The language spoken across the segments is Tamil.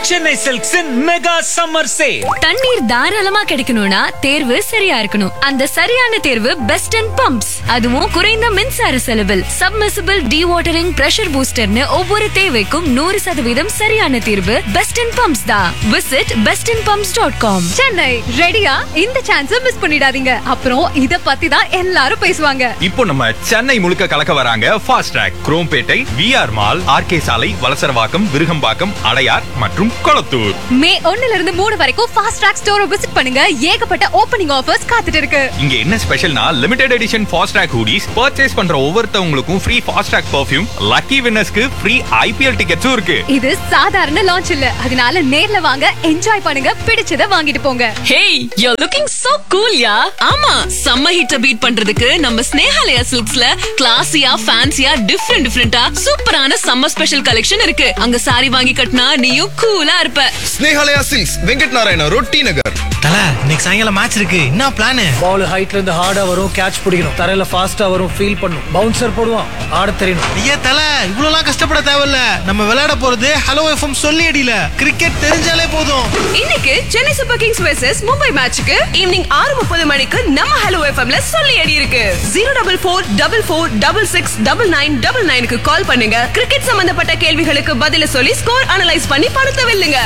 சென்னை சில்க்ஸின் மெகா சம்மர் சேல் தண்ணீர் தாராளமா கிடைக்கணும்னா தேர்வு சரியா இருக்கணும் அந்த சரியான தேர்வு பெஸ்ட் அண்ட் பம்ப்ஸ் அதுவும் குறைந்த மின்சார செலவில் சப்மிசிபிள் வாட்டரிங் பிரஷர் பூஸ்டர்னு ஒவ்வொரு தேவைக்கும் நூறு சதவீதம் சரியான தீர்வு பெஸ்ட் அண்ட் பம்ப்ஸ் தான் visit best and pumps dot com Chennai ரெடியா இந்த சான்ஸ மிஸ் பண்ணிடாதீங்க அப்புறம் இத பத்தி தான் எல்லாரும் பேசுவாங்க இப்போ நம்ம சென்னை முழுக்க கலக்க வராங்க fast track Chrompet V R mall R K சாலை வலசரவாக்கம் விருகம்பாக்கம் அடையார் மற்றும் கொளத்தூர் மே ஒண்ணுல இருந்து மூணு வரைக்கும் ஃபாஸ்ட் ட்ராக் ஸ்டோரை விசிட் பண்ணுங்க ஏகப்பட்ட ஓப்பனிங் ஆஃபர்ஸ் காத்துட்டு இருக்கு இங்க என்ன ஸ்பெஷல்னா limited edition fast track hoodies purchase பண்ற ஒவ்வொருத்தவங்களுக்கும் free fast track perfume lucky வின்னர்ஸ்க்கு ஃப்ரீ ஐபிஎல் டிக்கெட்ஸும் இருக்கு இது சாதாரண லான்ச் இல்ல அதனால நேர்ல வாங்க என்ஜாய் பண்ணுங்க பிடிச்சத வாங்கிட்டு போங்க hey you looking so cool yeah ஆமா சம்ம ஹிட்ட பீட் பண்றதுக்கு நம்ம ஸ்னேஹாலயா சில்க்ஸ்ல கிளாசியா ஃபேன்சியா டிஃப்ரெண்ட் டிஃப்ரெண்டா சூப்பரான சம்மர் ஸ்பெஷல் கலெக்ஷன் இருக்கு அங்க சாரி வாங்கி கட்டினா நீயும் கூலா இருப்ப ஸ்னேஹாலயா சில்க்ஸ் வெங்கட் நாராயண ரொட்டி நகர் தல இன்னைக்கு சாயங்காலம் மேட்ச் இருக்கு என்ன பிளான் பால் ஹைட்ல இருந்து ஹார்டா வரும் கேட்ச் பிடிக்கணும் தரையில ஃபாஸ்டா வரும் ஃபீல் பண்ணும் பவுன்சர் போடுவான் ஆட தெரியணும் ஐயா தல இவ்வளவுலாம் கஷ்டப்பட தேவையில்ல நம்ம விளையாட போறது ஹலோ எஃப்எம் சொல்லி அடியில கிரிக்கெட் தெரிஞ்சாலே போதும் இன்னைக்கு Chennai super kings versus Mumbai மேட்சுக்கு ஈவினிங் ஆறு முப்பது மணிக்கு நம்ம ஹலோ எஃப்எம்ல சொல்லி அடி இருக்கு zero double four double four double six double nine double நைனுக்கு கால் பண்ணுங்க கிரிக்கெட் சம்பந்தப்பட்ட கேள்விகளுக்கு பதில சொல்லி ஸ்கோர் அனலைஸ் பண்ணி பணத்தை வெல்லுங்க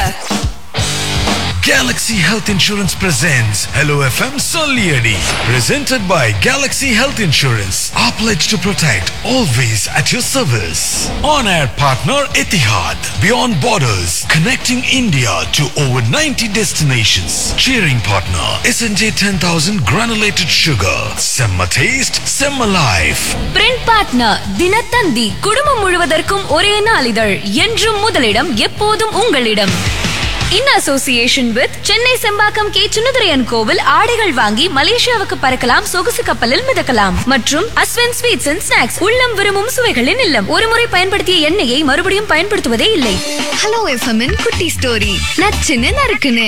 Galaxy Health Insurance presents Hello FM Solieri. Presented by Galaxy Health Insurance. Our pledge to protect, always at your service. On air partner Etihad. Beyond borders, connecting India to over 90 destinations. Cheering partner SNJ 10000 granulated sugar. Semma taste, Semma life. Print partner Dinathanthi குடும்பம் முழுவதற்கும் ஒரே நாளிதழ் என்றும் முதலிடம் எப்போதும் உங்களிடம் in association with Chennai Chembakkam K Sunadurayan கோவில் ஆடைகள் வாங்கி மலேசியாவுக்கு பறக்கலாம் சொகுசு கப்பலில் மிதக்கலாம் மற்றும் அஸ்வன் ஸ்வீட்ஸ் அண்ட் ஸ்நாக்ஸ் உள்ளம் விரும்பும் சுவைகளின் இல்லம் ஒருமுறை பயன்படுத்திய எண்ணெயை மறுபடியும் பயன்படுத்துவதே இல்லை ஹலோ எஃப்எம் குட்டி ஸ்டோரி நச்சுன்னு நறுக்குன்னு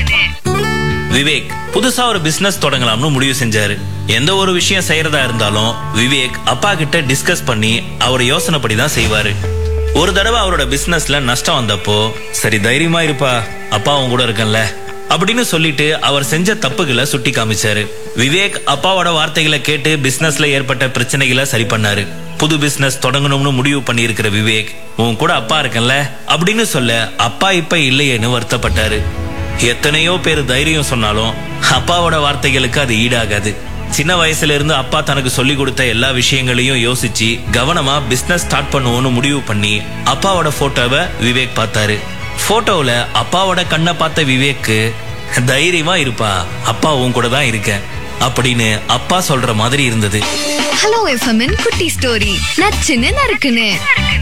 விவேக் புதுசா ஒரு பிசினஸ் தொடங்கலாம்னு முடிவு செஞ்சாரு எந்த ஒரு விஷயம் செய்யறதா இருந்தாலும் விவேக் அப்பா கிட்ட டிஸ்கஸ் பண்ணி அவர் யோசனைப்படி தான் செய்வாரு ஒரு தடவை அவரோட பிசினஸ்ல நஷ்டம் வந்தப்போ சரி தைரியமா இருப்பா அப்பா அவன் கூட இருக்கன்ல அப்படின்னு சொல்லிட்டு அவர் செஞ்ச தப்புகளை சுட்டி காமிச்சாரு விவேக் அப்பாவோட வார்த்தைகளை கேட்டு பிசினஸ்ல ஏற்பட்ட பிரச்சனைகளை சரி பண்ணாரு புது பிசினஸ் தொடங்கணும்னு முடிவு பண்ணி இருக்கிற விவேக் உன் கூட அப்பா இருக்கன்ல அப்படின்னு சொல்ல அப்பா இப்ப இல்லையேன்னு வருத்தப்பட்டாரு எத்தனையோ பேர் தைரியம் சொன்னாலும் அப்பாவோட வார்த்தைகளுக்கு அது ஈடாகாது சின்ன வயசுல இருந்து அப்பா தனக்கு சொல்லி கொடுத்த எல்லா விஷயங்களையும் யோசிச்சு கவனமா பிசினஸ் ஸ்டார்ட் பண்ணுவோம்னு முடிவு பண்ணி அப்பாவோட போட்டோவை விவேக் பார்த்தாரு போட்டோல அப்பாவோட கண்ணை பார்த்த விவேக்கு தைரியமா இருப்பா அப்பா உன் கூட தான் இருக்கேன் அப்படின்னு அப்பா சொல்ற மாதிரி இருந்தது ஹலோ எஃப்எம் குட்டி ஸ்டோரி நச்சுன்னு நறுக்குன்னு